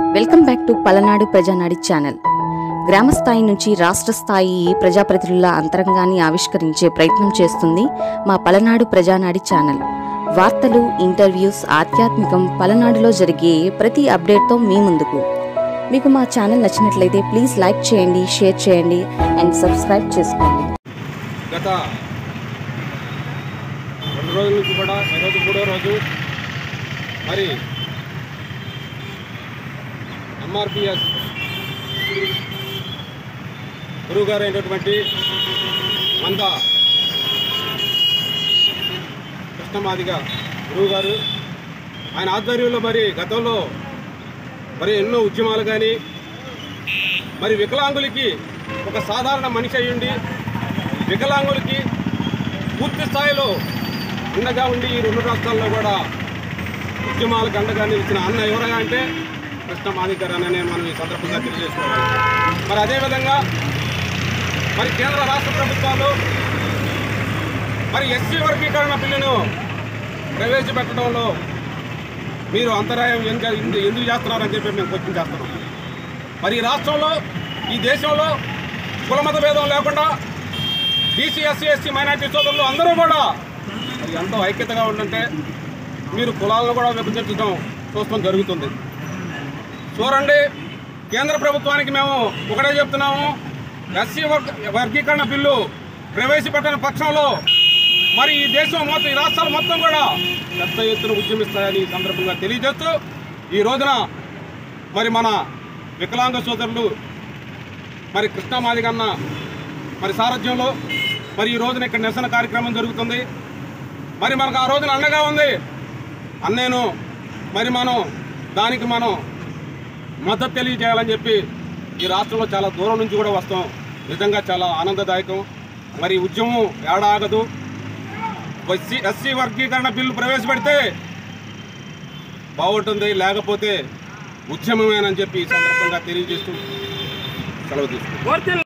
welcome back to Palnadu Prajanadi channel గ్రామ స్థాయి నుంచి రాష్ట్ర స్థాయి ప్రజాప్రతినిధుల అంతరంగాన్ని ఆవిష్కరించే ప్రయత్నం చేస్తుంది మా పలనాడు ప్రజానాడి ఛానల్ వార్తలు ఇంటర్వ్యూస్ ఆధ్యాత్మికం పలనాడులో జరిగే ప్రతి అప్డేట్తో మీ ముందుకు మీకు మా ఛానల్ నచ్చినట్లయితే ప్లీజ్ లైక్ చేయండి షేర్ చేయండి అండ్ సబ్స్క్రైబ్ చేసుకోండి గత రెండు రోజుల నుంచి కూడా ఈరోజు మూడో రోజు మరి ఎంఆర్పిఎస్ గురువు గారు అయినటువంటి మంద కృష్ణమాదిగ గురువు గారు ఆయన ఆధ్వర్యంలో మరి గతంలో మరి ఎన్నో ఉద్యమాలు కానీ మరి వికలాంగులకి ఒక సాధారణ మనిషి అయ్యుండి వికలాంగులకి పూర్తి స్థాయిలో అండగా ఉండి ఈ రెండు రాష్ట్రాల్లో కూడా ఉద్యమాలకు అండగా నిలిచిన అన్న ఎవరగా అంటే కృష్ణ మాదికర్ అనే మనం ఈ సందర్భంగా తెలియజేసుకోవాలి మరి అదేవిధంగా మరి కేంద్ర రాష్ట్ర ప్రభుత్వాలు మరి ఎస్సీ వర్గీకరణ బిల్లును ప్రవేశపెట్టడంలో మీరు అంతరాయం ఎందుకు ఎందు- ఎందుకు చేస్తున్నారని చెప్పి మేము క్వశ్చన్ చేస్తున్నాం మరి ఈ రాష్ట్రంలో ఈ దేశంలో కులమత భేదం లేకుండా బీసీ ఎస్సీ ఎస్సీ మైనార్టీ సోదరులు అందరూ కూడా మరి ఎంతో ఐక్యతగా ఉండంటే మీరు కులాలను కూడా విభజించడం చూస్తాం జరుగుతుంది చూడండి కేంద్ర ప్రభుత్వానికి మేము ఒకటే చెప్తున్నాము ఎస్సీ వర్గ వర్గీకరణ బిల్లు ప్రవేశపెట్టిన పక్షంలో మరి ఈ దేశం మొత్తం ఈ రాష్ట్రాలు మొత్తం కూడా పెద్ద ఎత్తున ఉద్యమిస్తాయని ఈ సందర్భంగా తెలియజేస్తూ ఈ రోజున మరి మన వికలాంగ సోదరులు మరి కృష్ణమాదిగన్న మరి సారథ్యంలో మరి ఈ రోజున ఇక్కడ నిరసన కార్యక్రమం జరుగుతుంది మరి మనకు ఆ రోజున అండగా ఉంది అన్నేను మరి మనం దానికి మనం మద్దతు తెలియజేయాలని చెప్పి ఈ రాష్ట్రంలో చాలా దూరం నుంచి కూడా వస్తాం నిజంగా చాలా ఆనందదాయకం మరి ఈ ఉద్యమం ఏడాగదు ఎస్సీ ఎస్సీ వర్గీకరణ బిల్లు ప్రవేశపెడితే బాగుంటుంది లేకపోతే ఉద్యమమేనని చెప్పి ఈ సందర్భంగా తెలియజేస్తూ సెలవు తీసుకుంటాం